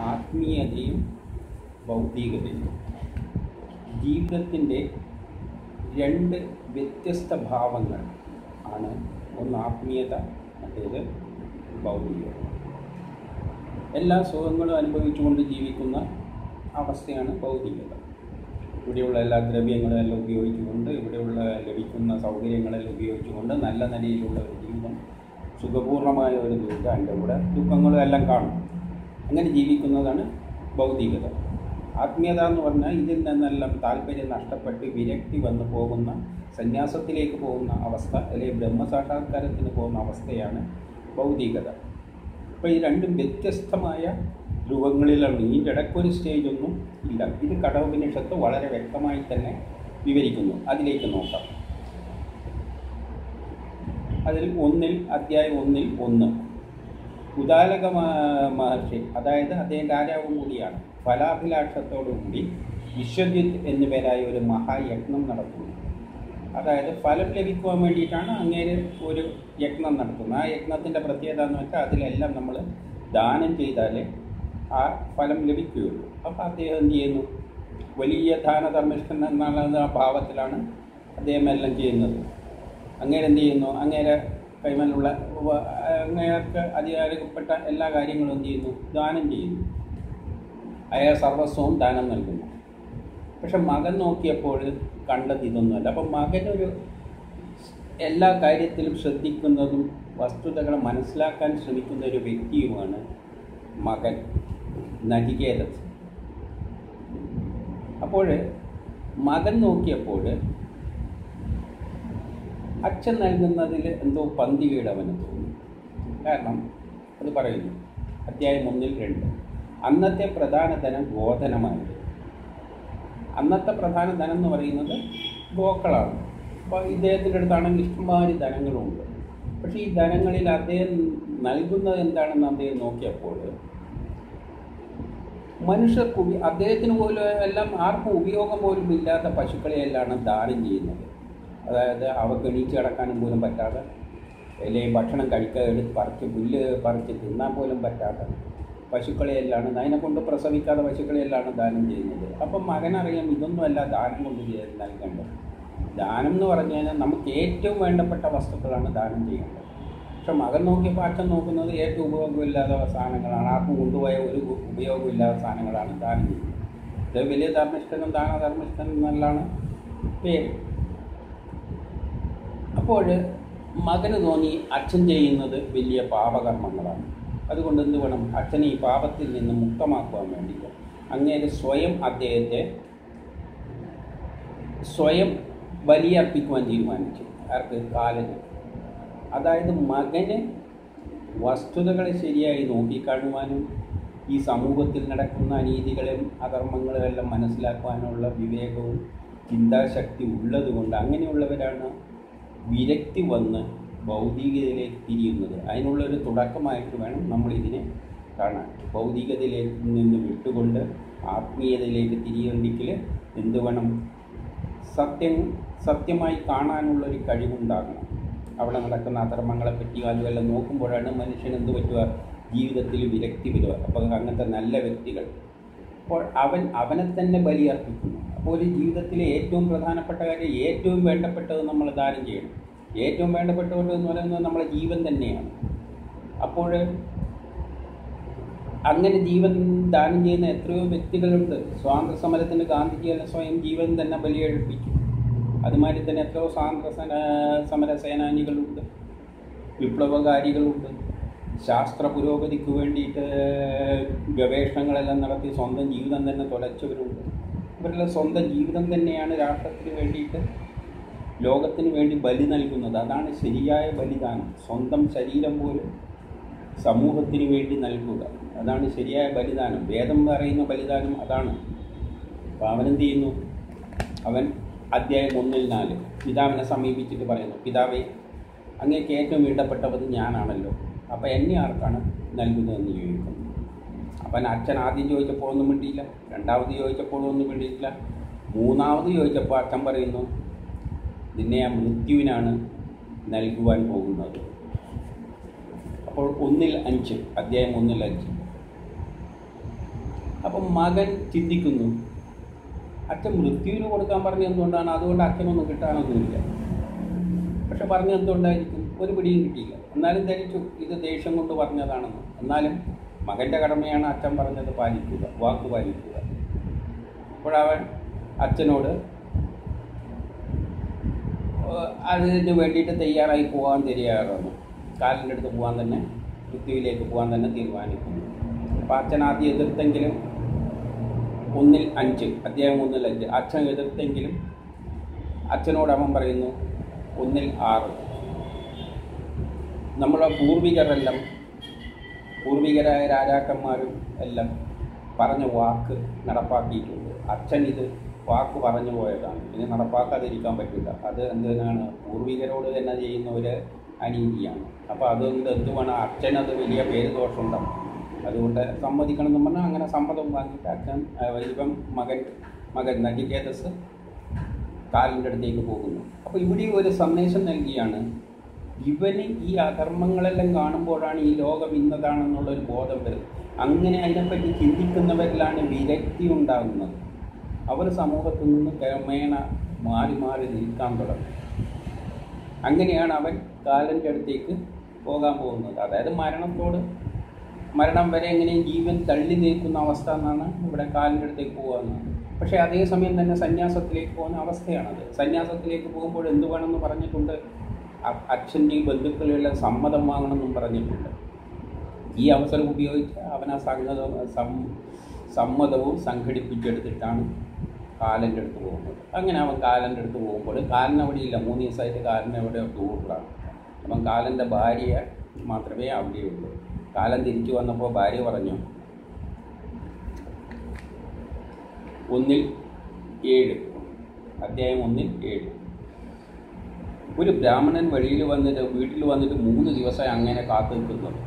ആത്മീയതയും ഭൗതികതയും ജീവിതത്തിൻ്റെ രണ്ട് വ്യത്യസ്ത ഭാവങ്ങൾ ആണ് ഒന്ന് ആത്മീയത മറ്റേത് ഭൗതികത എല്ലാ സുഖങ്ങളും അനുഭവിച്ചുകൊണ്ട് ജീവിക്കുന്ന അവസ്ഥയാണ് ഭൗതികത ഇവിടെയുള്ള എല്ലാ ദ്രവ്യങ്ങളും എല്ലാം ഉപയോഗിച്ചുകൊണ്ട് ഇവിടെയുള്ള ലഭിക്കുന്ന സൗകര്യങ്ങളെല്ലാം ഉപയോഗിച്ചുകൊണ്ട് നല്ല നിലയിലുള്ള ഒരു ജീവിതം സുഖപൂർണമായ ഒരു ജീവിതം അതിൻ്റെ കൂടെ ദുഃഖങ്ങളും എല്ലാം കാണും അങ്ങനെ ജീവിക്കുന്നതാണ് ഭൗതികത ആത്മീയത എന്ന് പറഞ്ഞാൽ ഇതിൽ നിന്നെല്ലാം താല്പര്യം നഷ്ടപ്പെട്ട് വിരക്തി വന്നു പോകുന്ന സന്യാസത്തിലേക്ക് പോകുന്ന അവസ്ഥ അല്ലെങ്കിൽ ബ്രഹ്മസാക്ഷാത്കാരത്തിന് പോകുന്ന അവസ്ഥയാണ് ഭൗതികത അപ്പോൾ ഈ രണ്ടും വ്യത്യസ്തമായ രൂപങ്ങളിലാണ് ഇതിൻ്റെ ഇടയ്ക്കൊരു സ്റ്റേജൊന്നും ഇല്ല ഇത് കടോപനിഷത്ത് വളരെ വ്യക്തമായി തന്നെ വിവരിക്കുന്നു അതിലേക്ക് നോക്കാം അതിൽ ഒന്നിൽ അധ്യായം ഒന്നിൽ ഒന്ന് ഉദാലക മ- മഹർഷി അതായത് അദ്ദേഹം രാജാവും കൂടിയാണ് ഫലാഭിലാഷത്തോടുകൂടി വിശ്വജിത്ത് എന്നു പേരായ ഒരു മഹായജ്ഞം നടത്തുന്നു അതായത് ഫലം ലഭിക്കുവാൻ വേണ്ടിയിട്ടാണ് അങ്ങേര് ഒരു യജ്ഞം നടത്തുന്നത് ആ യജ്ഞത്തിൻ്റെ പ്രത്യേകത എന്ന് വെച്ചാൽ അതിലെല്ലാം നമ്മൾ ദാനം ചെയ്താലേ ആ ഫലം ലഭിക്കുകയുള്ളൂ അപ്പോൾ അദ്ദേഹം എന്ത് ചെയ്യുന്നു വലിയ ദാനധർമ്മിഷ്ഠൻ എന്നുള്ള ആ ഭാവത്തിലാണ് അദ്ദേഹം എല്ലാം ചെയ്യുന്നത് അങ്ങേര് എന്ത് ചെയ്യുന്നു അങ്ങേരെ കൈമലുള്ള ഉപ- അങ്ങേർക്ക് അധികാരപ്പെട്ട എല്ലാ കാര്യങ്ങളും എന്ത് ചെയ്യുന്നു ദാനം ചെയ്യുന്നു അയാൾ സർവസ്വവും ദാനം നൽകുന്നു പക്ഷെ മകൻ നോക്കിയപ്പോൾ കണ്ടത് ഇതൊന്നുമല്ല അപ്പം മകനൊരു എല്ലാ കാര്യത്തിലും ശ്രദ്ധിക്കുന്നതും വസ്തുതകളെ മനസ്സിലാക്കാൻ ശ്രമിക്കുന്ന ഒരു വ്യക്തിയുമാണ് മകൻ നചികേതസ് അപ്പോൾ മകൻ നോക്കിയപ്പോൾ അച്ഛൻ നൽകുന്നതിൽ എന്തോ പന്തികേട് അവന് തോന്നി കാരണം അത് പറയുന്നു അധ്യായം ഒന്നിൽ രണ്ട് അന്നത്തെ പ്രധാന ധനം ഗോധനമായിരുന്നു അന്നത്തെ പ്രധാന ധനം എന്ന് പറയുന്നത് ഗോക്കളാണ് അപ്പോൾ ഇദ്ദേഹത്തിൻ്റെ അടുത്താണെങ്കിൽ ഇഷ്ടംമാതിരി ധനങ്ങളുണ്ട് പക്ഷേ ഈ ധനങ്ങളിൽ അദ്ദേഹം നൽകുന്നത് എന്താണെന്ന് അദ്ദേഹം നോക്കിയപ്പോൾ മനുഷ്യർക്ക് ഉപ അദ്ദേഹത്തിന് പോലും എല്ലാം ആർക്കും ഉപയോഗം പോലും ഇല്ലാത്ത പശുക്കളെയെല്ലാം ദാനം ചെയ്യുന്നത് അതായത് അവർക്ക് എണീച്ച് കിടക്കാനും പോലും പറ്റാതെ അല്ലെങ്കിൽ ഭക്ഷണം കഴിക്കാൻ എടുത്ത് പറിച്ച് പുല്ല് പറിച്ച് തിന്നാൻ പോലും പറ്റാത്ത പശുക്കളെയെല്ലാം അതിനെ കൊണ്ട് പ്രസവിക്കാതെ പശുക്കളെയെല്ലാം ദാനം ചെയ്യുന്നത് അപ്പം മകനറിയാം ഇതൊന്നുമല്ല ദാനം കൊണ്ട് ചെയ്ത് നൽകേണ്ടത് ദാനം എന്ന് പറഞ്ഞു കഴിഞ്ഞാൽ നമുക്ക് ഏറ്റവും വേണ്ടപ്പെട്ട വസ്തുക്കളാണ് ദാനം ചെയ്യേണ്ടത് പക്ഷെ മകൻ നോക്കിയപ്പോൾ അച്ഛൻ നോക്കുന്നത് ഏറ്റവും ഉപയോഗമില്ലാത്ത സാധനങ്ങളാണ് ആർക്കും കൊണ്ടുപോയ ഒരു ഉ- ഉപയോഗമില്ലാത്ത സാധനങ്ങളാണ് ദാനം ചെയ്യുന്നത് ഇത് വലിയ ധർമ്മിഷ്ഠനും ദാനധർമ്മിഷ്ഠൻ എന്നല്ലാണ് പേര് അപ്പോൾ മകന് തോന്നി അച്ഛൻ ചെയ്യുന്നത് വലിയ പാപകർമ്മങ്ങളാണ് അതുകൊണ്ട് എന്ത് വേണം അച്ഛനെ ഈ പാപത്തിൽ നിന്ന് മുക്തമാക്കുവാൻ വേണ്ടിയിട്ട് അങ്ങേര് സ്വയം അദ്ദേഹത്തെ സ്വയം ബലിയർപ്പിക്കുവാൻ തീരുമാനിച്ചു ആർക്ക് കാലന് അതായത് മകന് വസ്തുതകളെ ശരിയായി നോക്കിക്കാണുവാനും ഈ സമൂഹത്തിൽ നടക്കുന്ന അനീതികളും അധർമ്മങ്ങളും എല്ലാം മനസ്സിലാക്കുവാനുള്ള വിവേകവും ചിന്താശക്തി ഉള്ളതുകൊണ്ട് അങ്ങനെയുള്ളവരാണ് വിരക്തി വന്ന് ഭൗതികതയിലേക്ക് തിരിയുന്നത് അതിനുള്ളൊരു തുടക്കമായിട്ട് വേണം നമ്മളിതിനെ കാണാൻ ഭൗതികതയിലേക്ക് നിന്ന് വിട്ടുകൊണ്ട് ആത്മീയതയിലേക്ക് തിരിയണ്ടെങ്കിൽ എന്ത് വേണം സത്യം സത്യമായി കാണാനുള്ളൊരു കഴിവുണ്ടാകണം അവിടെ നടക്കുന്ന അധർമ്മങ്ങളെ പറ്റി അതുമെല്ലാം നോക്കുമ്പോഴാണ് മനുഷ്യൻ എന്ത് പറ്റുക ജീവിതത്തിൽ വിരക്തി വരിക അപ്പോൾ അങ്ങനത്തെ നല്ല വ്യക്തികൾ അപ്പോൾ അവൻ അവനെ തന്നെ ബലിയർപ്പിക്കുന്നു അപ്പോൾ ഒരു ജീവിതത്തിലെ ഏറ്റവും പ്രധാനപ്പെട്ട കാര്യം ഏറ്റവും വേണ്ടപ്പെട്ടത് നമ്മൾ ദാനം ചെയ്യണം ഏറ്റവും വേണ്ടപ്പെട്ടത് എന്ന് പറയുന്നത് നമ്മളെ ജീവൻ തന്നെയാണ് അപ്പോൾ അങ്ങനെ ജീവൻ ദാനം ചെയ്യുന്ന എത്രയോ വ്യക്തികളുണ്ട് സ്വാതന്ത്ര്യ സമരത്തിന് ഗാന്ധിജിയെല്ലാം സ്വയം ജീവൻ തന്നെ ബലിയഴിപ്പിച്ചു അതുമാതിരി തന്നെ എത്രയോ സ്വാതന്ത്ര്യ സേന- സമര സേനാനികളുണ്ട് വിപ്ലവകാരികളുണ്ട് ശാസ്ത്ര പുരോഗതിക്ക് വേണ്ടിയിട്ട് ഗവേഷണങ്ങളെല്ലാം നടത്തി സ്വന്തം ജീവിതം തന്നെ തുലച്ചവരുണ്ട് ഇവരുടെ സ്വന്തം ജീവിതം തന്നെയാണ് രാഷ്ട്രത്തിന് വേണ്ടിയിട്ട് ലോകത്തിന് വേണ്ടി ബലി നൽകുന്നത് അതാണ് ശരിയായ ബലിദാനം സ്വന്തം ശരീരം പോലും സമൂഹത്തിന് വേണ്ടി നൽകുക അതാണ് ശരിയായ ബലിദാനം വേദം പറയുന്ന ബലിദാനം അതാണ് അപ്പോൾ അവനെന്ത് ചെയ്യുന്നു അവൻ അധ്യായം ഒന്നിൽ നാല് പിതാവിനെ സമീപിച്ചിട്ട് പറയുന്നു പിതാവേ അങ്ങേക്ക് ഏറ്റവും വേണ്ടപ്പെട്ടവത് ഞാനാണല്ലോ അപ്പോൾ എന്നെ ആർക്കാണ് നൽകുന്നതെന്ന് ചോദിക്കുന്നു അപ്പം അച്ഛൻ ആദ്യം ചോദിച്ചപ്പോൾ ഒന്നും മിണ്ടിയില്ല രണ്ടാമത് ചോദിച്ചപ്പോൾ ഒന്നും മിണ്ടിയില്ല മൂന്നാമത് ചോദിച്ചപ്പോൾ അച്ഛൻ പറയുന്നു നിന്നെ ആ മൃത്യുവിനാണ് നൽകുവാൻ പോകുന്നത് അപ്പോൾ ഒന്നിൽ അഞ്ച് അധ്യായം ഒന്നിൽ അഞ്ച് അപ്പം മകൻ ചിന്തിക്കുന്നു അച്ഛൻ മൃത്യുവിന് കൊടുക്കാൻ പറഞ്ഞ എന്തുകൊണ്ടാണ് അതുകൊണ്ട് അച്ഛനൊന്നും കിട്ടാനൊന്നുമില്ല പക്ഷെ പറഞ്ഞ എന്തുകൊണ്ടായിരിക്കും ഒരു പിടിയും കിട്ടിയില്ല എന്നാലും ധരിച്ചു ഇത് ദേഷ്യം കൊണ്ട് പറഞ്ഞതാണെന്ന് എന്നാലും മകൻ്റെ കടമയാണ് അച്ഛൻ പറഞ്ഞത് പാലിക്കുക വാക്ക് പാലിക്കുക അപ്പോഴവൻ അച്ഛനോട് ഏഹ് അതിന് വേണ്ടിയിട്ട് തയ്യാറായി പോകാൻ തയ്യാറാണ് കാലിൻ്റെ അടുത്ത് പോകാൻ തന്നെ പൃഥ്വിയിലേക്ക് പോകാൻ തന്നെ തീരുമാനിക്കുന്നു അപ്പോൾ അച്ഛൻ ആദ്യം എതിർത്തെങ്കിലും ഒന്നിൽ അഞ്ച് അധ്യായം ഒന്നിൽ അഞ്ച് അച്ഛൻ എതിർത്തെങ്കിലും അച്ഛനോട് അവൻ പറയുന്നു ഒന്നിൽ ആറ് നമ്മളെ പൂർവികരെല്ലാം പൂർവികരായ രാജാക്കന്മാരും എല്ലാം പറഞ്ഞ വാക്ക് നടപ്പാക്കിയിട്ടുണ്ട് അച്ഛൻ ഇത് വാക്ക് പറഞ്ഞു പോയതാണ് ഇനി നടപ്പാക്കാതിരിക്കാൻ പറ്റില്ല അത് എന്തിനാണ് പൂർവികരോട് തന്നെ ചെയ്യുന്ന ഒരു അനീതിയാണ് അപ്പോൾ അതുകൊണ്ട് എന്തുവേണം അച്ഛനത് വലിയ പേര് ദോഷമുണ്ടാവും അതുകൊണ്ട് സമ്മതിക്കണം എന്ന് പറഞ്ഞാൽ അങ്ങനെ സമ്മതം വാങ്ങിയിട്ട് അച്ഛൻ ആ, ഇവൻ മകൻ മകൻ നജികേതസ് കാലിൻ്റെ അടുത്തേക്ക് പോകുന്നു അപ്പോൾ ഇവിടെ ഒരു സന്ദേശം നൽകിയാണ് ഇവന് ഈ അധർമ്മങ്ങളെല്ലാം കാണുമ്പോഴാണ് ഈ ലോകം ഇന്നതാണെന്നുള്ളൊരു ബോധം വരുന്നത് അങ്ങനെ അതിനെപ്പറ്റി ചിന്തിക്കുന്നവരിലാണ് വിരക്തി ഉണ്ടാകുന്നത് അവർ സമൂഹത്തിൽ നിന്ന് ക്രമേണ മാറി മാറി നിൽക്കാൻ തുടങ്ങും അങ്ങനെയാണ് അവൻ കാലൻ്റെ അടുത്തേക്ക് പോകാൻ പോകുന്നത് അതായത് മരണത്തോട് മരണം വരെ എങ്ങനെയും ജീവൻ തള്ളി നിൽക്കുന്ന അവസ്ഥ എന്നാണ് ഇവിടെ കാലിൻ്റെ അടുത്തേക്ക് പോകുന്നത് പക്ഷേ അതേസമയം തന്നെ സന്യാസത്തിലേക്ക് പോകുന്ന അവസ്ഥയാണത് സന്യാസത്തിലേക്ക് പോകുമ്പോൾ എന്ത് വേണമെന്ന് പറഞ്ഞിട്ടുണ്ട് അ- അച്ഛൻ്റെയും ബന്ധുക്കളുടെ സമ്മതം വാങ്ങണമെന്നും പറഞ്ഞിട്ടുണ്ട് ഈ അവസരം ഉപയോഗിച്ച് അവൻ ആ സംഗത സം- സമ്മതവും സംഘടിപ്പിച്ചെടുത്തിട്ടാണ് കാലൻ്റെ അടുത്ത് പോകുന്നത് അങ്ങനെ അവൻ കാലൻ്റെ അടുത്ത് പോകുമ്പോൾ കാലൻ അവിടെ ഇല്ല മൂന്ന് ദിവസമായിട്ട് കാലൻ അവിടെ ടൂറിലാണ് അപ്പം കാലൻ്റെ ഭാര്യ മാത്രമേ അവിടെയുള്ളൂ കാലം തിരിച്ചു വന്നപ്പോൾ ഭാര്യ പറഞ്ഞു ഒന്നിൽ ഏഴ് അധ്യായം ഒന്നിൽ ഏഴ് ഒരു ബ്രാഹ്മണൻ വഴിയിൽ വന്നിട്ട് വീട്ടിൽ വന്നിട്ട് മൂന്ന് ദിവസം അങ്ങനെ കാത്തു നിൽക്കുന്നത്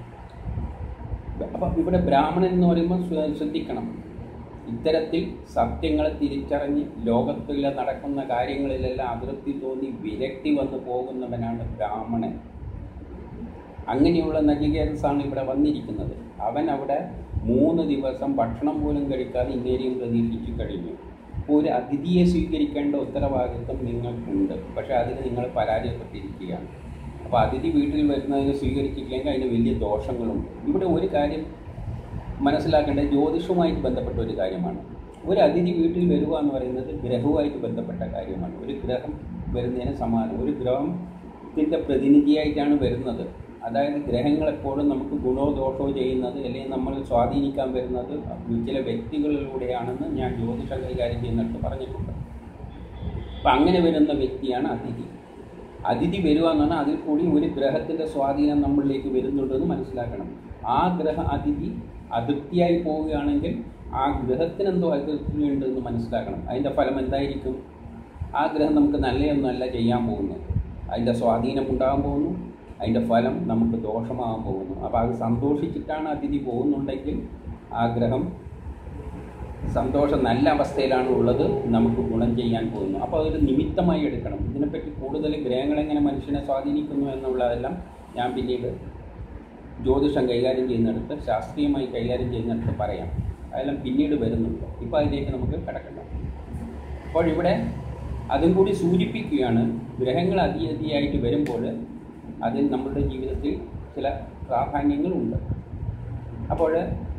അപ്പം ഇവിടെ ബ്രാഹ്മണൻ എന്ന് പറയുമ്പോൾ ശ്ര- ശ്രദ്ധിക്കണം ഇത്തരത്തിൽ സത്യങ്ങളെ തിരിച്ചറിഞ്ഞ് ലോകത്തിൽ നടക്കുന്ന കാര്യങ്ങളിലെല്ലാം അതൃപ്തി തോന്നി വിരക്തി വന്ന് പോകുന്നവനാണ് ബ്രാഹ്മണൻ അങ്ങനെയുള്ള നചികേതസാണ് ഇവിടെ വന്നിരിക്കുന്നത് അവൻ അവിടെ മൂന്ന് ദിവസം ഭക്ഷണം പോലും കഴിക്കാതെ ഇന്നേരെയും പ്രതീക്ഷിച്ചു കഴിഞ്ഞു അപ്പോൾ ഒരു അതിഥിയെ സ്വീകരിക്കേണ്ട ഉത്തരവാദിത്വം നിങ്ങൾക്കുണ്ട് പക്ഷേ അതിന് നിങ്ങൾ പരാജയപ്പെട്ടിരിക്കുകയാണ് അപ്പോൾ അതിഥി വീട്ടിൽ വരുന്നതിന് സ്വീകരിച്ചില്ലെങ്കിൽ അതിന് വലിയ ദോഷങ്ങളുണ്ട് ഇവിടെ ഒരു കാര്യം മനസ്സിലാക്കേണ്ടത് ജ്യോതിഷവുമായിട്ട് ബന്ധപ്പെട്ട ഒരു കാര്യമാണ് ഒരു അതിഥി വീട്ടിൽ വരിക എന്ന് പറയുന്നത് ഗ്രഹവുമായിട്ട് ബന്ധപ്പെട്ട കാര്യമാണ് ഒരു ഗ്രഹം വരുന്നതിന് സമാനം ഒരു ഗ്രഹത്തിൻ്റെ പ്രതിനിധിയായിട്ടാണ് വരുന്നത് അതായത് ഗ്രഹങ്ങൾ എപ്പോഴും നമുക്ക് ഗുണോ ദോഷമോ ചെയ്യുന്നത് അല്ലെങ്കിൽ നമ്മൾ സ്വാധീനിക്കാൻ വരുന്നത് ചില വ്യക്തികളിലൂടെയാണെന്ന് ഞാൻ ജ്യോതിഷം കൈകാര്യം ചെയ്യുന്നിടത്ത് പറഞ്ഞിട്ടുണ്ട് അപ്പം അങ്ങനെ വരുന്ന വ്യക്തിയാണ് അതിഥി അതിഥി വരിക എന്ന് പറഞ്ഞാൽ അതിൽ കൂടി ഒരു ഗ്രഹത്തിൻ്റെ സ്വാധീനം നമ്മളിലേക്ക് വരുന്നുണ്ടെന്ന് മനസ്സിലാക്കണം ആ ഗ്രഹ അതിഥി അതൃപ്തിയായി പോവുകയാണെങ്കിൽ ആ ഗ്രഹത്തിന് എന്തോ അതൃപ്തി ഉണ്ടെന്ന് മനസ്സിലാക്കണം അതിൻ്റെ ഫലം എന്തായിരിക്കും ആ ഗ്രഹം നമുക്ക് നല്ലതൊന്നല്ല ചെയ്യാൻ പോകുന്നത് അതിൻ്റെ സ്വാധീനം ഉണ്ടാകാൻ പോകുന്നു അതിൻ്റെ ഫലം നമുക്ക് ദോഷമാകാൻ പോകുന്നു അപ്പോൾ അത് സന്തോഷിച്ചിട്ടാണ് അതിഥി പോകുന്നുണ്ടെങ്കിൽ ആ ഗ്രഹം സന്തോഷം നല്ല അവസ്ഥയിലാണ് ഉള്ളത് നമുക്ക് ഗുണം ചെയ്യാൻ പോകുന്നു അപ്പോൾ അതൊരു നിമിത്തമായി എടുക്കണം ഇതിനെപ്പറ്റി കൂടുതൽ ഗ്രഹങ്ങൾ എങ്ങനെ മനുഷ്യനെ സ്വാധീനിക്കുന്നു എന്നുള്ളതെല്ലാം ഞാൻ പിന്നീട് ജ്യോതിഷം കൈകാര്യം ചെയ്യുന്നിടത്ത് ശാസ്ത്രീയമായി കൈകാര്യം ചെയ്യുന്നിടത്ത് പറയാം അതെല്ലാം പിന്നീട് വരുന്നുണ്ട് ഇപ്പോൾ അതിലേക്ക് നമുക്ക് കിടക്കണം അപ്പോൾ ഇവിടെ അതും കൂടി സൂചിപ്പിക്കുകയാണ് ഗ്രഹങ്ങൾ അതിയതിയായിട്ട് വരുമ്പോൾ അതിൽ നമ്മുടെ ജീവിതത്തിൽ ചില പ്രാധാന്യങ്ങളുണ്ട് അപ്പോൾ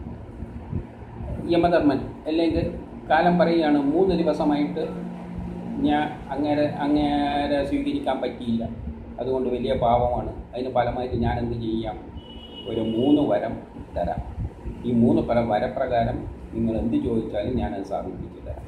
യമധർമ്മൻ അല്ലെങ്കിൽ കാലം പറയുകയാണ് മൂന്ന് ദിവസമായിട്ട് ഞാൻ അങ്ങേരെ അങ്ങേരെ സ്വീകരിക്കാൻ പറ്റിയില്ല അതുകൊണ്ട് വലിയ പാവമാണ് അതിന് ഫലമായിട്ട് ഞാൻ എന്ത് ചെയ്യാം ഒരു മൂന്ന് വരം തരാം ഈ മൂന്ന് പല വരപ്രകാരം നിങ്ങൾ എന്ത് ചോദിച്ചാലും ഞാനത് സാധിപ്പിച്ചു തരാം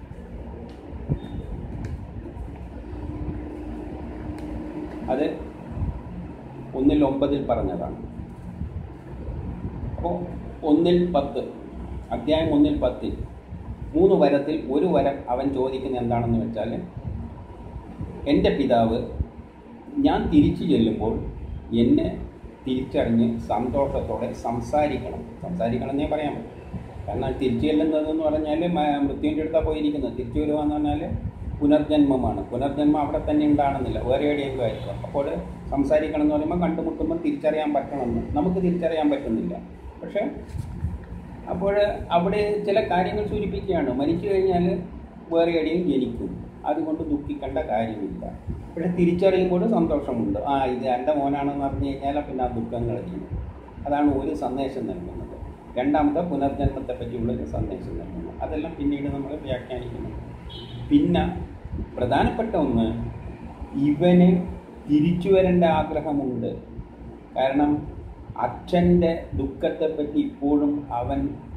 അത് ഒന്നിൽ ഒമ്പതിൽ പറഞ്ഞതാണ് അപ്പോൾ ഒന്നിൽ പത്ത് അധ്യായം ഒന്നിൽ പത്തിൽ മൂന്ന് വരത്തിൽ ഒരു വരം അവൻ ചോദിക്കുന്ന എന്താണെന്ന് വെച്ചാൽ എൻ്റെ പിതാവ് ഞാൻ തിരിച്ചു ചെല്ലുമ്പോൾ എന്നെ തിരിച്ചറിഞ്ഞ് സന്തോഷത്തോടെ സംസാരിക്കണം സംസാരിക്കണം എന്നേ പറയാൻ പറ്റും കാരണം തിരിച്ചു ചെല്ലുന്നതെന്ന് പറഞ്ഞാൽ മ- മൃത്യുവിൻ്റെ അടുത്താണ് പോയിരിക്കുന്നത് തിരിച്ചു വരിക എന്ന് പറഞ്ഞാൽ പുനർജന്മമാണ് പുനർജന്മം അവിടെ തന്നെ ഉണ്ടാകണമെന്നില്ല വേറെ എവിടെയെങ്കിലും ആയിരിക്കും അപ്പോൾ സംസാരിക്കണം എന്ന് പറയുമ്പോൾ കണ്ടുമുട്ടുമ്പോൾ തിരിച്ചറിയാൻ പറ്റണമെന്ന് നമുക്ക് തിരിച്ചറിയാൻ പറ്റുന്നില്ല പക്ഷേ അപ്പോൾ അവിടെ ചില കാര്യങ്ങൾ സൂചിപ്പിക്കുകയാണ് മരിച്ചു കഴിഞ്ഞാൽ വേറെ എവിടെയും ജനിക്കും അതുകൊണ്ട് ദുഃഖിക്കേണ്ട കാര്യമില്ല പക്ഷെ തിരിച്ചറിയുമ്പോൾ സന്തോഷമുണ്ട് ആ ഇത് എൻ്റെ മോനാണെന്ന് പറഞ്ഞു കഴിഞ്ഞാൽ പിന്നെ ആ ദുഃഖം കളഞ്ഞു അതാണ് ഒരു സന്ദേശം നൽകുന്നത് രണ്ടാമത്തെ പുനർജന്മത്തെ പറ്റിയുള്ള ഒരു സന്ദേശം നൽകുന്നു അതെല്ലാം പിന്നീട് നമ്മൾ വ്യാഖ്യാനിക്കുന്നു പിന്നെ പ്രധാനപ്പെട്ട ഒന്ന് ഇവന് തിരിച്ചു വരേണ്ട ആഗ്രഹമുണ്ട് കാരണം അച്ഛൻ്റെ ദുഃഖത്തെപ്പറ്റി ഇപ്പോഴും അവൻ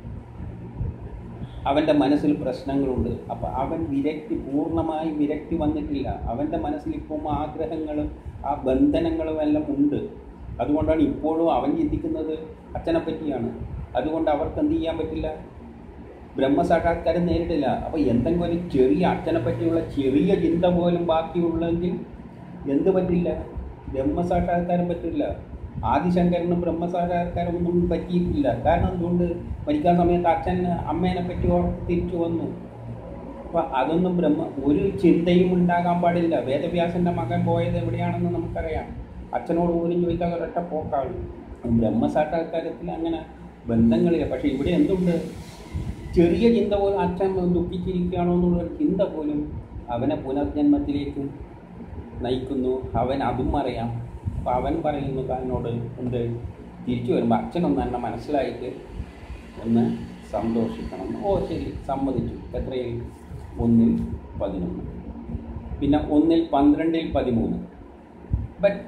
അവൻ്റെ മനസ്സിൽ പ്രശ്നങ്ങളുണ്ട് അപ്പം അവൻ വിരക്തി പൂർണ്ണമായി വിരക്തി വന്നിട്ടില്ല അവൻ്റെ മനസ്സിൽ ഇപ്പം ആഗ്രഹങ്ങളും ആ ബന്ധനങ്ങളും എല്ലാം ഉണ്ട് അതുകൊണ്ടാണ് ഇപ്പോഴും അവൻ ചിന്തിക്കുന്നത് അച്ഛനെ പറ്റിയാണ് അതുകൊണ്ട് അവർക്ക് എന്ത് ചെയ്യാൻ പറ്റില്ല ബ്രഹ്മസാക്ഷാത്കാരം നേരിട്ടില്ല അപ്പോൾ എന്തെങ്കിലും ഒരു ചെറിയ അച്ഛനെ പറ്റിയുള്ള ചെറിയ ചിന്ത പോലും ബാക്കിയുള്ളെങ്കിൽ എന്ത് പറ്റില്ല ബ്രഹ്മസാക്ഷാത്കാരം പറ്റില്ല ആദിശങ്കരനും ബ്രഹ്മസാക്ഷാത്കാരമൊന്നും പറ്റിയിട്ടില്ല കാരണം എന്തുകൊണ്ട് മരിക്കാൻ സമയത്ത് അച്ഛൻ അമ്മേനെ പറ്റി ഓർത്ത് തിരിച്ചു വന്നു അപ്പം അതൊന്നും ബ്രഹ്മ ഒരു ചിന്തയും ഉണ്ടാകാൻ പാടില്ല വേദവ്യാസൻ്റെ മകൻ പോയത് എവിടെയാണെന്ന് നമുക്കറിയാം അച്ഛനോട് പോലും ചോദിക്കാൻ ഒരൊറ്റ പോക്കാണ് ബ്രഹ്മസാക്ഷാത്കാരത്തിൽ അങ്ങനെ ബന്ധങ്ങളില്ല പക്ഷേ ഇവിടെ എന്തുണ്ട് ചെറിയ ചിന്ത പോലും അച്ഛൻ ദുഃഖിച്ചിരിക്കുകയാണോ എന്നുള്ളൊരു ചിന്ത പോലും അവനെ പുനർജന്മത്തിലേക്ക് നയിക്കുന്നു അവൻ അതും അറിയാം അപ്പം അവൻ പറയുന്നു താനോട് എന്ത് തിരിച്ചു വരുമ്പോൾ അച്ഛനൊന്ന് എന്നെ മനസ്സിലായിട്ട് ഒന്ന് സന്തോഷിക്കണം ഓ ശരി സമ്മതിച്ചു എത്രയിൽ ഒന്നിൽ പതിനൊന്ന് പിന്നെ ഒന്നിൽ പന്ത്രണ്ടിൽ പതിമൂന്ന് ബട്ട്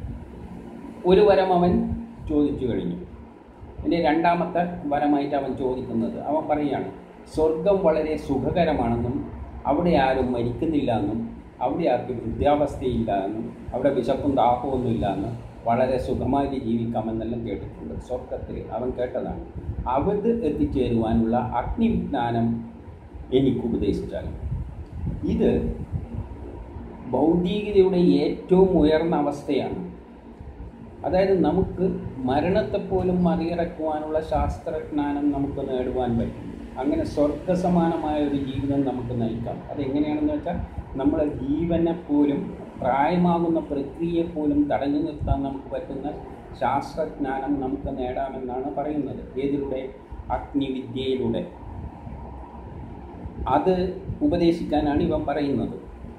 ഒരു വരം അവൻ ചോദിച്ചു കഴിഞ്ഞു ഇനി രണ്ടാമത്തെ വരമായിട്ട് അവൻ ചോദിക്കുന്നത് അവൻ പറയുകയാണ് സ്വർഗം വളരെ സുഖകരമാണെന്നും അവിടെ ആരും മരിക്കുന്നില്ല എന്നും അവിടെ ആർക്കും വൃദ്ധാവസ്ഥയില്ല എന്നും അവിടെ വിശപ്പും ദാഹമൊന്നും ഇല്ല എന്നും വളരെ സുഖമായിട്ട് ജീവിക്കാമെന്നെല്ലാം കേട്ടിട്ടുണ്ട് സ്വർഗത്തിൽ അവൻ കേട്ടതാണ് അവിടെ എത്തിച്ചേരുവാനുള്ള അഗ്നിവിജ്ഞാനം എനിക്ക് ഉപദേശിച്ചാലും ഇത് ഭൗതികതയുടെ ഏറ്റവും ഉയർന്ന അവസ്ഥയാണ് അതായത് നമുക്ക് മരണത്തെപ്പോലും മറികടക്കുവാനുള്ള ശാസ്ത്രജ്ഞാനം നമുക്ക് നേടുവാൻ പറ്റും അങ്ങനെ സ്വർഗസമാനമായ ഒരു ജീവിതം നമുക്ക് നയിക്കാം അതെങ്ങനെയാണെന്ന് വെച്ചാൽ നമ്മളെ ജീവനെ പോലും പ്രായമാകുന്ന പ്രക്രിയയെ പോലും തടഞ്ഞു നിർത്താൻ നമുക്ക് പറ്റുന്ന ശാസ്ത്രജ്ഞാനം നമുക്ക് നേടാമെന്നാണ് പറയുന്നത് ഏതിലൂടെ അഗ്നിവിദ്യയിലൂടെ അത് ഉപദേശിക്കാനാണ് ഇവൻ പറയുന്നത്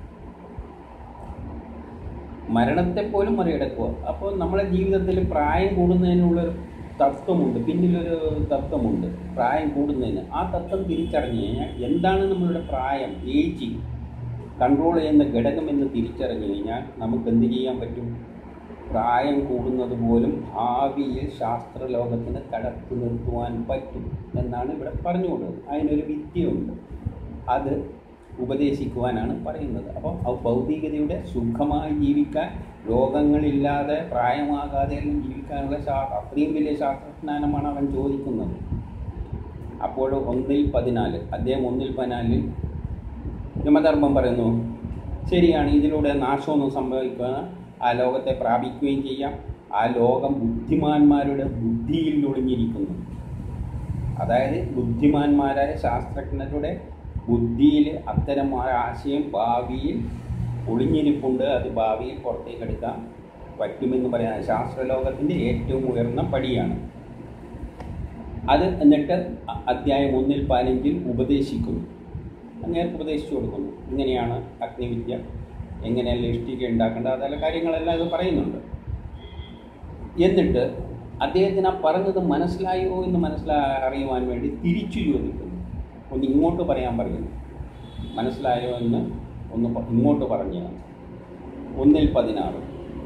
മരണത്തെ പോലും മറികടക്കുക അപ്പോൾ നമ്മുടെ ജീവിതത്തിൽ പ്രായം കൂടുന്നതിനുള്ളൊരു തത്വമുണ്ട് പിന്നിലൊരു തത്വമുണ്ട് പ്രായം കൂടുന്നതിന് ആ തത്വം തിരിച്ചറിഞ്ഞു കഴിഞ്ഞാൽ എന്താണ് നമ്മളുടെ പ്രായം ഏജിങ് കൺട്രോൾ ചെയ്യുന്ന ഘടകം എന്ന് തിരിച്ചറിഞ്ഞു കഴിഞ്ഞാൽ നമുക്ക് എന്ത് ചെയ്യാൻ പറ്റും പ്രായം കൂടുന്നത് പോലും ഭാവിയിൽ ശാസ്ത്രലോകത്തിന് കടത്തി നിർത്തുവാൻ പറ്റും എന്നാണ് ഇവിടെ പറഞ്ഞുകൊണ്ടത് അതിനൊരു വിദ്യയുണ്ട് അത് ഉപദേശിക്കുവാനാണ് പറയുന്നത് അപ്പോൾ ആ ഭൗതികതയുടെ സുഖമായി ജീവിക്കാൻ രോഗങ്ങളില്ലാതെ പ്രായമാകാതെ എല്ലാം ജീവിക്കാനുള്ള ശാ അത്രയും വലിയ ശാസ്ത്രജ്ഞാനമാണ് അവൻ ചോദിക്കുന്നത് അപ്പോൾ ഒന്നിൽ പതിനാല് അദ്ദേഹം ഒന്നിൽ പതിനാലിൽ യമധർമ്മം പറയുന്നു ശരിയാണ് ഇതിലൂടെ നാശമൊന്നും സംഭവിക്കുക ആ ലോകത്തെ പ്രാപിക്കുകയും ചെയ്യാം ആ ലോകം ബുദ്ധിമാന്മാരുടെ ബുദ്ധിയിൽ ഒളിഞ്ഞിരിക്കുന്നു അതായത് ബുദ്ധിമാന്മാരായ ശാസ്ത്രജ്ഞരുടെ ബുദ്ധിയിൽ അത്തരം ആ ആശയം ഭാവിയിൽ ഒളിഞ്ഞിരിപ്പുണ്ട് അത് ഭാവിയിൽ പുറത്തേക്ക് എടുക്കാൻ പറ്റുമെന്ന് പറയാൻ ശാസ്ത്രലോകത്തിൻ്റെ ഏറ്റവും ഉയർന്ന പടിയാണ് അത് എന്നിട്ട് അ- അധ്യായം ഒന്നിൽ പതിനഞ്ചിൽ ഉപദേശിക്കുന്നു അങ്ങേർക്ക് ഉപദേശിച്ചു കൊടുക്കുന്നു ഇങ്ങനെയാണ് അഗ്നിവിദ്യ എങ്ങനെയല്ല ഇഷ്ടിക ഉണ്ടാക്കേണ്ടത് അതെല്ലാം കാര്യങ്ങളെല്ലാം ഇത് പറയുന്നുണ്ട് എന്നിട്ട് അദ്ദേഹത്തിന് ആ പറഞ്ഞത് മനസ്സിലായോ എന്ന് മനസ്സിലാ അറിയുവാൻ വേണ്ടി തിരിച്ചു ചോദിക്കുന്നു ഒന്ന് ഇങ്ങോട്ട് പറയാൻ പറയുന്നു മനസ്സിലായോ എന്ന് ഒന്ന് പ- ഇങ്ങോട്ട് പറഞ്ഞു തന്നു. ഒന്നിൽ പതിനാറ്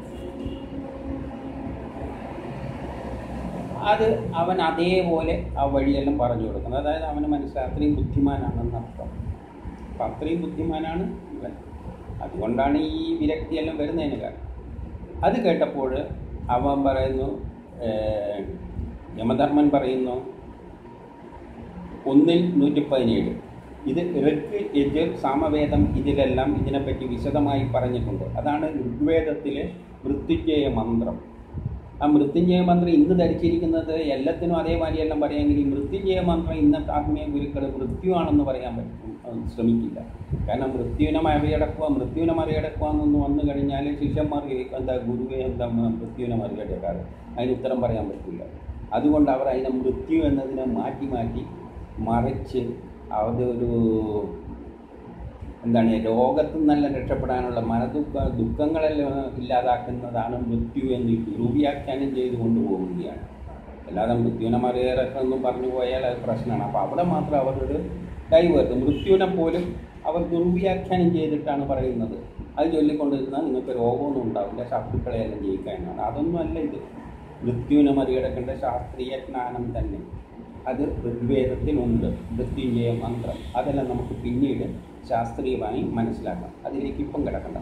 അത് അവൻ അതേപോലെ ആ വഴിയെല്ലാം പറഞ്ഞു കൊടുക്കുന്നത് അതായത് അവന് മനസ്സിലായി അത്രയും ബുദ്ധിമാനാണെന്ന് അർത്ഥം അപ്പം അത്രയും ബുദ്ധിമാനാണ് ഇവൻ അതുകൊണ്ടാണ് ഈ വിരക്തിയെല്ലാം വരുന്നതിന് കാരണം അത് കേട്ടപ്പോൾ അവൻ പറയുന്നു ഏർ, യമധർമ്മൻ പറയുന്നു ഒന്നിൽ നൂറ്റി പതിനേഴ് ഇത് ഋഗ് യജുർ സാമവേദം ഇതിലെല്ലാം ഇതിനെപ്പറ്റി വിശദമായി പറഞ്ഞിട്ടുണ്ട് അതാണ് ഋഗ്വേദത്തിലെ മൃത്യുഞ്ജയ മന്ത്രം ആ മൃത്യുഞ്ജയ മന്ത്രം ഇന്ന് ധരിച്ചിരിക്കുന്നത് എല്ലാത്തിനും അതേമാതിരി എല്ലാം പറയാമെങ്കിൽ ഈ മൃത്യുഞ്ജയ മന്ത്രം ഇന്നത്തെ ആത്മീയ ഗുരുക്കൾ മൃത്യുവാണെന്ന് പറയാൻ പറ്റും അത് ശ്രമിക്കില്ല കാരണം മൃത്യുവിനെ മറികടക്കുക മൃത്യുവിനെ മറികടക്കുക എന്നൊന്ന് വന്നു കഴിഞ്ഞാൽ ശിഷ്യന്മാർ ചോദിക്കും, എന്താ ഗുരുവെ എന്താ മൃത്യുവിനെ മറികടക്കാറ് അതിന് ഉത്തരം പറയാൻ പറ്റില്ല അതുകൊണ്ട് അവർ അതിനെ മൃത്യു എന്നതിനെ മാറ്റി മാറ്റി മറിച്ച് അതൊരു എന്താണ് രോഗത്തിൽ നിന്നെല്ലാം രക്ഷപ്പെടാനുള്ള മനദുഃഖ ദുഃഖങ്ങളെല്ലാം ഇല്ലാതാക്കുന്നതാണ് മൃത്യു എന്ന് ദുർവ്യാഖ്യാനം ചെയ്ത് കൊണ്ടുപോവുകയാണ് അല്ലാതെ മൃത്യുവിനെ മറികടക്കണമെന്നും പറഞ്ഞു പോയാൽ അത് പ്രശ്നമാണ് അപ്പോൾ അവിടെ മാത്രം അവരൊരു ഡൈവേർട്ട് മൃത്യുവിനെ പോലും അവർ ദുർവ്യാഖ്യാനം ചെയ്തിട്ടാണ് പറയുന്നത് അത് ചൊല്ലിക്കൊണ്ടിരുന്നാൽ നിങ്ങൾക്ക് രോഗമൊന്നും ഉണ്ടാവില്ല ശത്രുക്കളെയെല്ലാം ജയിക്കാനാണ് അതൊന്നും അല്ല ഇത് മൃത്യുവിനെ മറികടക്കേണ്ട ശാസ്ത്രീയ ജ്ഞാനം തന്നെ അത് ഋഗ്വേദത്തിലുണ്ട് മൃത്യുഞ്ജയ മന്ത്രം അതെല്ലാം നമുക്ക് പിന്നീട് ശാസ്ത്രീയമായി മനസ്സിലാക്കാം അതിലേക്ക് ഇപ്പം കിടക്കണ്ട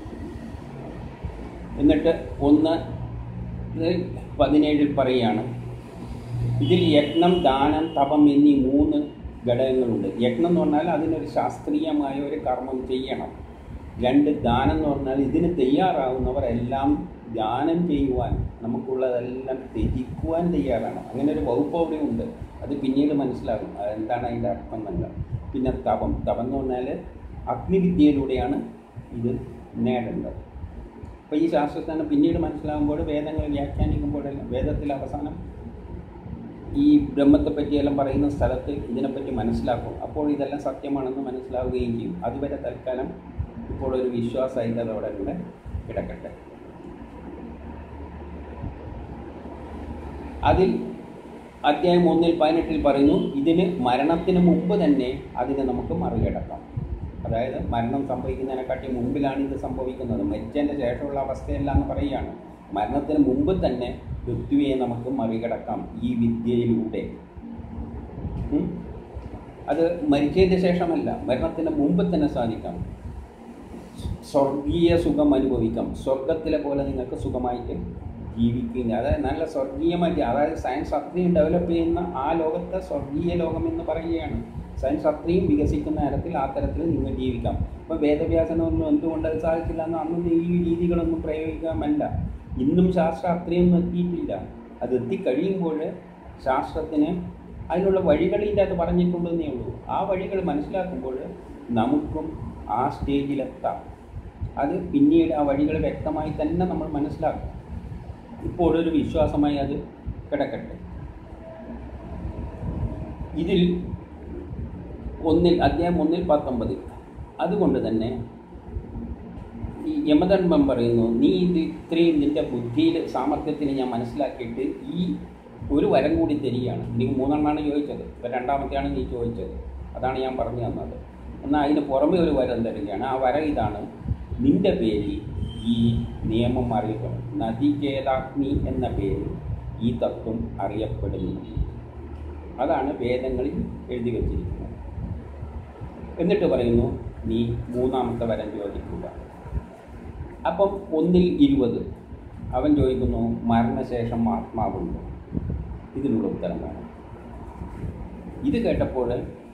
എന്നിട്ട് ഒന്ന് പതിനേഴിൽ പറയുകയാണ് ഇതിൽ യജ്ഞം ദാനം തപം എന്നീ മൂന്ന് ഘടകങ്ങളുണ്ട് യജ്ഞം എന്ന് പറഞ്ഞാൽ അതിനൊരു ശാസ്ത്രീയമായ ഒരു കർമ്മം ചെയ്യണം രണ്ട് ദാനം എന്ന് പറഞ്ഞാൽ ഇതിന് തയ്യാറാവുന്നവർ എല്ലാം ദാനം ചെയ്യുവാൻ നമുക്കുള്ളതെല്ലാം ത്യജിക്കുവാൻ തയ്യാറാണ് അങ്ങനെ ഒരു വകുപ്പ് അവിടെ ഉണ്ട് അത് പിന്നീട് മനസ്സിലാകും എന്താണ് അതിൻ്റെ അർത്ഥം എന്നല്ല പിന്നെ തപം തപം എന്ന് പറഞ്ഞാൽ അഗ്നിവിദ്യയിലൂടെയാണ് ഇത് നേടേണ്ടത് അപ്പോൾ ഈ ശാസ്ത്രത്തിന് പിന്നീട് മനസ്സിലാകുമ്പോൾ വേദങ്ങൾ വ്യാഖ്യാനിക്കുമ്പോഴെല്ലാം വേദത്തിൽ അവസാനം ഈ ബ്രഹ്മത്തെ പറ്റിയെല്ലാം പറയുന്ന സ്ഥലത്ത് ഇതിനെപ്പറ്റി മനസ്സിലാക്കും അപ്പോൾ ഇതെല്ലാം സത്യമാണെന്ന് മനസ്സിലാവുകയും ചെയ്യും അതുവരെ തൽക്കാലം ഇപ്പോൾ ഒരു വിശ്വാസമായിട്ട് അതവിടെ കൂടെ കിടക്കട്ടെ അതിൽ അധ്യായം ഒന്നിൽ പതിനെട്ടിൽ പറയുന്നു ഇതിന് മരണത്തിന് മുമ്പ് തന്നെ അതിനെ നമുക്ക് മറികടക്കാം അതായത് മരണം സംഭവിക്കുന്നതിനെക്കാട്ടി മുമ്പിലാണ് ഇത് സംഭവിക്കുന്നത് മരിച്ചതിൻ്റെ ശേഷമുള്ള അവസ്ഥയല്ല എന്ന് പറയുകയാണ് മരണത്തിന് മുമ്പ് തന്നെ മൃത്യുവെ നമുക്ക് മറികടക്കാം ഈ വിദ്യയിലൂടെ ഉം? അത് മരിച്ചതിന് ശേഷമല്ല മരണത്തിന് മുമ്പ് തന്നെ സാധിക്കാം സ്വർഗീയ സുഖം അനുഭവിക്കാം സ്വർഗത്തിലെ പോലെ നിങ്ങൾക്ക് സുഖമായിട്ട് ജീവിക്കുക അതായത് നല്ല സ്വർഗീയമായിട്ട് അതായത് സയൻസ് അത്രയും ഡെവലപ്പ് ചെയ്യുന്ന ആ ലോകത്തെ സ്വർഗീയ ലോകം എന്ന് പറയുകയാണ് സയൻസ് അത്രയും വികസിക്കുന്ന തരത്തിൽ ആ തരത്തിൽ നിങ്ങൾ ജീവിക്കാം ഇപ്പോൾ വേദവ്യാസനമൊന്നും എന്തുകൊണ്ട് അത് സാധിച്ചില്ല എന്ന് അന്നൊന്നും ഈ രീതികളൊന്നും പ്രയോഗിക്കാമല്ല ഇന്നും ശാസ്ത്രം അത്രയൊന്നും എത്തിയിട്ടില്ല അത് എത്തിക്കഴിയുമ്പോൾ ശാസ്ത്രത്തിന് അതിനുള്ള വഴികളിൻ്റെ അത് പറഞ്ഞിട്ടുണ്ടെന്നേ ഉള്ളൂ ആ വഴികൾ മനസ്സിലാക്കുമ്പോൾ നമുക്കും ആ സ്റ്റേജിലെത്താം അത് പിന്നീട് ആ വഴികൾ വ്യക്തമായി തന്നെ നമ്മൾ മനസ്സിലാക്കും ഇപ്പോഴൊരു വിശ്വാസമായി അത് കിടക്കട്ടെ ഇതിൽ ഒന്നിൽ അധ്യായം ഒന്നിൽ പത്തൊമ്പത് അതുകൊണ്ട് തന്നെ ഈ യമധർമ്മം പറയുന്നു നീ ഇത് ഇത്രയും നിൻ്റെ ബുദ്ധിയിൽ സാമർഥ്യത്തിന് ഞാൻ മനസ്സിലാക്കിയിട്ട് ഈ ഒരു വരം കൂടി തരികയാണ് നീ മൂന്നെണ്ണമാണ് ചോദിച്ചത് ഇപ്പം രണ്ടാമത്തെയാണ് നീ ചോദിച്ചത് അതാണ് ഞാൻ പറഞ്ഞു തന്നത് എന്നാൽ അതിന് പുറമെ ഒരു വരം തരികയാണ് ആ വരം ഇതാണ് നിൻ്റെ പേരിൽ ഈ നിയമം അറിയപ്പെടും നദികേതാഗ്നി എന്ന പേരിൽ ഈ തത്വം അറിയപ്പെടുന്നു അതാണ് വേദങ്ങളിൽ എഴുതി വച്ചിരിക്കുന്നത് എന്നിട്ട് പറയുന്നു നീ മൂന്നാമത്തെ വരം ചോദിക്കുക അപ്പം ഒന്നിൽ ഇരുപത് അവൻ ചോദിക്കുന്നു മരണശേഷം ആത്മാവുണ്ടോ ഇതിനുള്ള ഉത്തരം വേണം ഇത് കേട്ടപ്പോൾ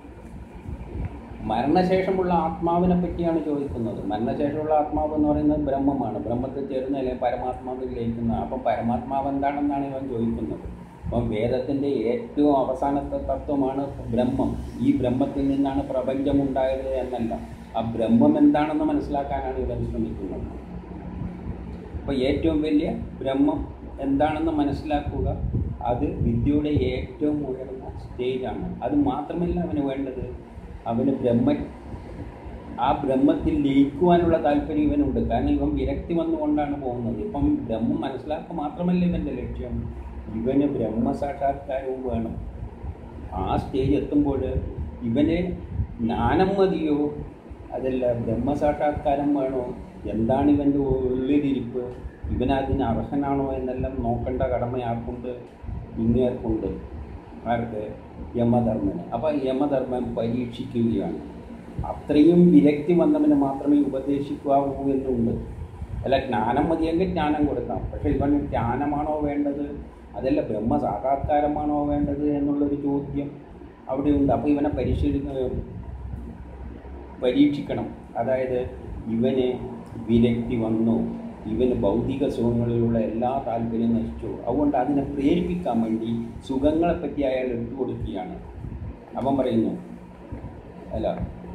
മരണശേഷമുള്ള ആത്മാവിനെ പറ്റിയാണ് ചോദിക്കുന്നത് മരണശേഷമുള്ള ആത്മാവ് എന്ന് പറയുന്നത് ബ്രഹ്മമാണ് ബ്രഹ്മത്തിൽ ചേരുന്ന അല്ലെങ്കിൽ പരമാത്മാവിൽ ലയിക്കുന്ന അപ്പം പരമാത്മാവ് എന്താണെന്നാണ് ഇവൻ ചോദിക്കുന്നത് അപ്പം വേദത്തിൻ്റെ ഏറ്റവും അവസാനത്തെ തത്വമാണ് ബ്രഹ്മം ഈ ബ്രഹ്മത്തിൽ നിന്നാണ് പ്രപഞ്ചമുണ്ടായത് എന്നല്ല ആ ബ്രഹ്മം എന്താണെന്ന് മനസ്സിലാക്കാനാണ് ഇവൻ ശ്രമിക്കുന്നത് അപ്പോൾ ഏറ്റവും വലിയ ബ്രഹ്മം എന്താണെന്ന് മനസ്സിലാക്കുക അത് വിദ്യയുടെ ഏറ്റവും ഉയർന്ന സ്റ്റേജാണ് അത് മാത്രമല്ല അവന് വേണ്ടത് അവന് ബ്രഹ്മ ആ ബ്രഹ്മത്തിൽ ലയിക്കുവാനുള്ള താല്പര്യം ഇവനുണ്ട് കാരണം ഇവൻ വിരക്തി വന്നുകൊണ്ടാണ് പോകുന്നത് ഇപ്പം ബ്രഹ്മം മനസ്സിലാക്കുക മാത്രമല്ല ഇവൻ്റെ ലക്ഷ്യം ഇവന് ബ്രഹ്മസാക്ഷാത്കാരവും വേണം ആ സ്റ്റേജ് എത്തുമ്പോൾ ഇവന് ജ്ഞാനം മതിയോ അതല്ല ബ്രഹ്മസാക്ഷാത്കാരം വേണോ എന്താണ് ഇവൻ്റെ ഉള്ളിലിരിപ്പ് ഇവനതിന് അർഹനാണോ എന്നെല്ലാം നോക്കേണ്ട കടമ ആർക്കുണ്ട് ഇങ്ങേർക്കുണ്ട് ആർക്ക് യമധർമ്മന് അപ്പോൾ യമധർമ്മൻ പരീക്ഷിക്കുകയാണ് അത്രയും വിരക്തി വന്നവന് മാത്രമേ ഉപദേശിക്കാവൂ എന്നുണ്ട് അല്ല ജ്ഞാനം മതിയെങ്കിൽ ജ്ഞാനം കൊടുക്കാം പക്ഷേ ഇവന് ജ്ഞാനമാണോ വേണ്ടത് അതല്ല ബ്രഹ്മ സാക്ഷാത്കാരമാണോ വേണ്ടത് എന്നുള്ളൊരു ചോദ്യം അവിടെയുണ്ട് അപ്പോൾ ഇവനെ പരിശീലിക്ക പരീക്ഷിക്കണം അതായത് ഇവന് വിരക്തി വന്നു ഇവന് ഭൗതിക സുഖങ്ങളിലുള്ള എല്ലാ താല്പര്യവും നശിച്ചു അതുകൊണ്ട് അതിനെ പ്രേരിപ്പിക്കാൻ വേണ്ടി സുഖങ്ങളെപ്പറ്റി അയാൾ എടുത്തു കൊടുക്കുകയാണ് അവൻ പറയുന്നു അല്ല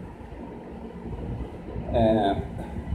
ഏഹ്,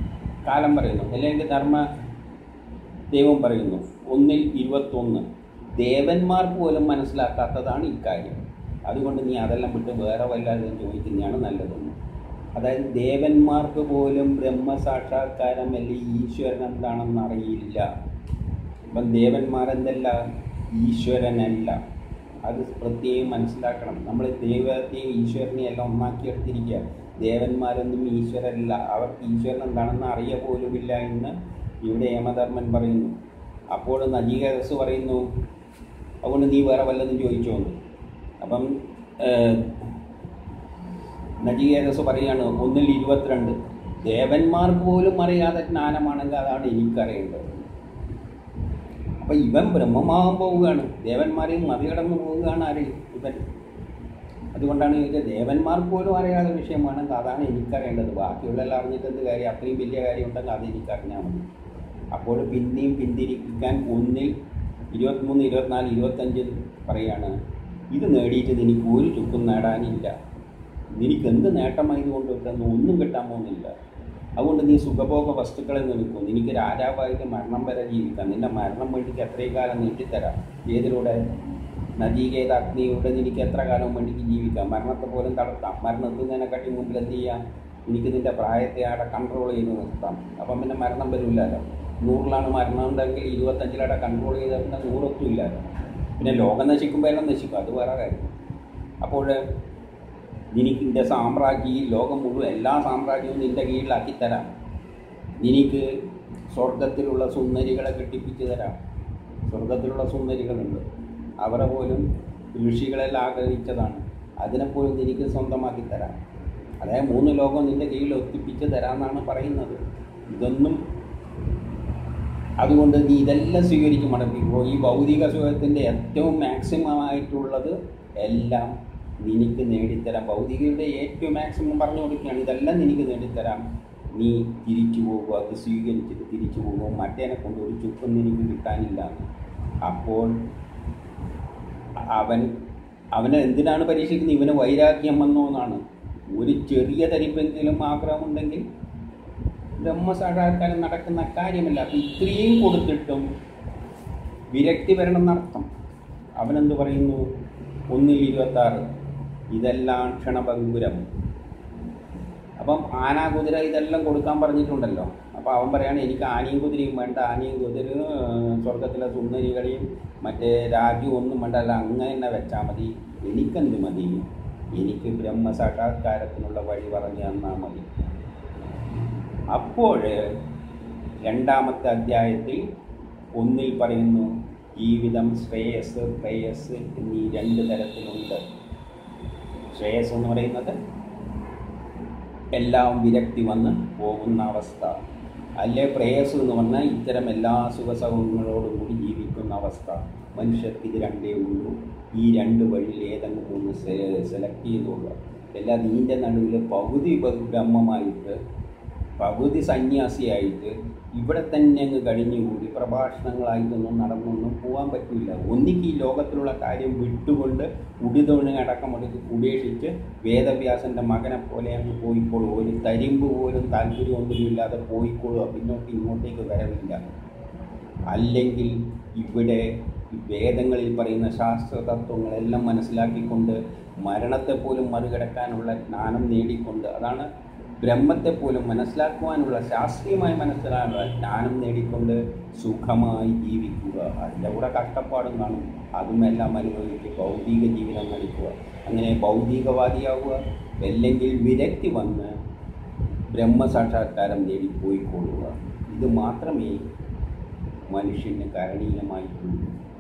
കാലം പറയുന്നു അല്ലെങ്കിൽ ധർമ്മ ദൈവം പറയുന്നു ഒന്നിൽ ഇരുപത്തൊന്ന് ദേവന്മാർക്ക് പോലും മനസ്സിലാക്കാത്തതാണ് ഇക്കാര്യം അതുകൊണ്ട് നീ അതെല്ലാം വിട്ട് വേറെ വല്ലതും ചോദിക്കുന്നതാണ് നല്ലതെന്ന് അതായത് ദേവന്മാർക്ക് പോലും ബ്രഹ്മസാക്ഷാത്കാരം അല്ലെങ്കിൽ ഈശ്വരൻ എന്താണെന്ന് അറിയില്ല അപ്പം ദേവന്മാരെന്തല്ല ഈശ്വരനല്ല അത് പ്രത്യേകം മനസ്സിലാക്കണം നമ്മൾ ദൈവത്തെയും ഈശ്വരനെയും എല്ലാം ഒന്നാക്കിയെടുത്തിരിക്കുക ദേവന്മാരൊന്നും ഈശ്വരല്ല അവർക്ക് ഈശ്വരൻ എന്താണെന്ന് അറിയ പോലുമില്ല എന്ന് ഇവിടെ യമധർമ്മൻ പറയുന്നു അപ്പോൾ നജീകരസ് പറയുന്നു അതുകൊണ്ട് നീ വേറെ വല്ലതും ചോദിച്ചോന്ന് അപ്പം നജീകരസ് പറയാണ് ഒന്നിൽ ഇരുപത്തിരണ്ട് ദേവന്മാർക്ക് പോലും അറിയാത്ത ജ്ഞാനമാണെങ്കിൽ അതാണ് എനിക്കറിയേണ്ടത് അപ്പം ഇവൻ ബ്രഹ്മമാകാൻ പോവുകയാണ് ദേവന്മാരെയും മറികടന്ന് പോവുകയാണ് ആര് ഇവൻ അതുകൊണ്ടാണ് ചോദിച്ചത് ദേവന്മാർക്ക് പോലും അറിയാത്ത വിഷയമാണെങ്കിൽ അതാണ് എനിക്കറിയേണ്ടത് ബാക്കിയുള്ളതെല്ലാം അറിഞ്ഞിട്ട് എന്ത് കാര്യം അത്രയും വലിയ കാര്യം ഉണ്ടെങ്കിൽ അത് എനിക്കറിഞ്ഞാൽ മതി അപ്പോൾ പിന്നെയും പിന്തിരിക്കാൻ ഒന്നിൽ ഇരുപത്തിമൂന്ന് ഇരുപത്തിനാല് ഇരുപത്തഞ്ച് പറയാണ് ഇത് നേടിയിട്ട് നിനക്ക് ഒരു ചുക്കും നേടാനില്ല നിനക്ക് എന്ത് നേട്ടമായതുകൊണ്ട് കിട്ടുന്ന ഒന്നും കിട്ടാൻ പോകുന്നില്ല അതുകൊണ്ട് നീ സുഖഭോഗ വസ്തുക്കളെ നിൽക്കും നിനക്ക് രാജാവായിട്ട് മരണം വരെ ജീവിക്കാം നിന്റെ മരണം വേണ്ടിക്ക് എത്രയും കാലം നീട്ടിത്തരാം ഏതിലൂടെ നദീകേത അഗ്നിയുടെ നിനക്ക് എത്ര കാലം വേണ്ടിക്ക് ജീവിക്കാം മരണത്തെ പോലും തടത്താം മരണമെത്തുന്നതിനെക്കാട്ടി മുമ്പിൽ എന്ത് ചെയ്യാം എനിക്ക് നിന്റെ പ്രായത്തെ അവിടെ കൺട്രോൾ ചെയ്ത് നിർത്താം അപ്പം പിന്നെ മരണം വരില്ലല്ലോ നൂറിലാണ് മരണം ഉണ്ടെങ്കിൽ ഇരുപത്തഞ്ചിലവിടെ കൺട്രോൾ ചെയ്തിട്ടുണ്ടെങ്കിൽ നൂറൊത്തും ഇല്ലല്ലോ പിന്നെ ലോകം നശിക്കുമ്പോൾ എല്ലാം നശിക്കും അത് വേറെ കാര്യം അപ്പോൾ നിനക്ക് നിൻ്റെ സാമ്രാജ്യം ഈ ലോകം മുഴുവൻ എല്ലാ സാമ്രാജ്യവും നിൻ്റെ കീഴിലാക്കി തരാം നിനക്ക് സ്വർഗത്തിലുള്ള സുന്ദരികളെ കെട്ടിപ്പിച്ച് തരാം സ്വർഗത്തിലുള്ള സുന്ദരികളുണ്ട് അവരെ പോലും ഋഷികളെല്ലാം ആഗ്രഹിച്ചതാണ് അതിനെപ്പോലും നിനക്ക് സ്വന്തമാക്കി തരാം അതായത് മൂന്ന് ലോകം നിൻ്റെ കീഴിൽ ഒത്തിപ്പിച്ച് തരാമെന്നാണ് പറയുന്നത് ഇതൊന്നും അതുകൊണ്ട് നീ ഇതെല്ലാം സ്വീകരിച്ച് മടക്കിക്കോ ഈ ഭൗതിക സുഖത്തിൻ്റെ ഏറ്റവും മാക്സിമം ആയിട്ടുള്ളത് എല്ലാം നിനക്ക് നേടിത്തരാം ഭൗതികയുടെ ഏറ്റവും മാക്സിമം പറഞ്ഞു കൊടുക്കുകയാണ് ഇതെല്ലാം നിനക്ക് നേടിത്തരാം നീ തിരിച്ചു പോകുക അത് സ്വീകരിച്ചിട്ട് തിരിച്ചു പോകും മറ്റേനെ കൊണ്ട് ഒരു ചുക്കും നിനക്ക് കിട്ടാനില്ല അപ്പോൾ അവൻ അവനെ എന്തിനാണ് പരീക്ഷിക്കുന്നത് ഇവന് വൈരാഗ്യം വന്നോ എന്നാണ് ഒരു ചെറിയ തരിപ്പെങ്കിലും ആഗ്രഹമുണ്ടെങ്കിൽ ബ്രഹ്മസാക്ഷാത്കാരം നടക്കുന്ന കാര്യമല്ല അപ്പം ഇത്രയും കൊടുത്തിട്ടും വിരക്തി വരണം എന്നർത്ഥം അവനെന്ത് പറയുന്നു ഒന്നിൽ ഇരുപത്താറ് ഇതെല്ലാം ക്ഷണഭങ്കുരം അപ്പം ആന കുതിര ഇതെല്ലാം കൊടുക്കാൻ പറഞ്ഞിട്ടുണ്ടല്ലോ അപ്പോൾ അവൻ പറയാണ് എനിക്ക് ആനയും കുതിരയും വേണ്ട ആനയും കുതിരയും സ്വർഗത്തിലെ സുന്ദരികളെയും മറ്റേ രാജ്യവും ഒന്നും വേണ്ട അല്ല അങ്ങനെ തന്നെ വെച്ചാൽ മതി എനിക്കെന്ത് മതി എനിക്ക് ബ്രഹ്മസാക്ഷാത്കാരത്തിനുള്ള വഴി പറഞ്ഞു തന്നാൽ മതി അപ്പോൾ രണ്ടാമത്തെ അധ്യായത്തിൽ ഒന്നിൽ പറയുന്നു ജീവിതം ശ്രേയസ് പ്രേയസ് എന്നീ രണ്ട് തരത്തിലുണ്ട് ശ്രേയസ് എന്ന് പറയുന്നത് എല്ലാം വിരക്തി വന്ന് പോകുന്ന അവസ്ഥ അല്ലെ പ്രേയസ് എന്ന് പറഞ്ഞാൽ ഇത്തരം എല്ലാ സുഖസൗകര്യങ്ങളോടും കൂടി ജീവിക്കുന്ന അവസ്ഥ മനുഷ്യർക്ക് ഇത് രണ്ടേ ഉള്ളൂ ഈ രണ്ട് വഴിയിൽ ഏതെങ്കിലും ഒന്ന് സെലക്ട് ചെയ്തോളുക അല്ലാതെ ഇതിൻ്റെ നടുവിൽ പകുതി ബ്രഹ്മമായിട്ട് പകുതി സന്യാസിയായിട്ട് ഇവിടെ തന്നെ അങ്ങ് കഴിഞ്ഞുകൂടി പ്രഭാഷണങ്ങളായിട്ടൊന്നും നടന്നൊന്നും പോകാൻ പറ്റില്ല ഒന്നിക്ക് ഈ ലോകത്തിലുള്ള കാര്യം വിട്ടുകൊണ്ട് ഉടിതൊണി അടക്കമൊടുക്ക് ഉപേക്ഷിച്ച് വേദവ്യാസൻ്റെ മകനെ പോലെ അങ്ങ് പോയിക്കോളൂ ഒരു തരിമ്പ് പോലും താല്പര്യമൊന്നുമില്ലാതെ പോയിക്കോളുക പിന്നോട്ട് ഇങ്ങോട്ടേക്ക് വരവില്ല അല്ലെങ്കിൽ ഇവിടെ വേദങ്ങളിൽ പറയുന്ന ശാസ്ത്ര തത്വങ്ങളെല്ലാം മനസ്സിലാക്കിക്കൊണ്ട് മരണത്തെ പോലും മറികടക്കാനുള്ള ജ്ഞാനം നേടിക്കൊണ്ട് അതാണ് ബ്രഹ്മത്തെ പോലും മനസ്സിലാക്കുവാനുള്ള ശാസ്ത്രീയമായി മനസ്സിലാനുള്ള ജ്ഞാനം നേടിക്കൊണ്ട് സുഖമായി ജീവിക്കുക അതിൻ്റെ കൂടെ കഷ്ടപ്പാടും കാണും അതുമെല്ലാം അനുഭവിച്ച് ഭൗതിക ജീവിതം നടിക്കുക അങ്ങനെ ഭൗതികവാദിയാവുക അല്ലെങ്കിൽ വിരക്തി വന്ന് ബ്രഹ്മസാക്ഷാത്കാരം നേടി പോയിക്കൊള്ളുക ഇത് മാത്രമേ മനുഷ്യന് കരണീയമായിട്ടുള്ളൂ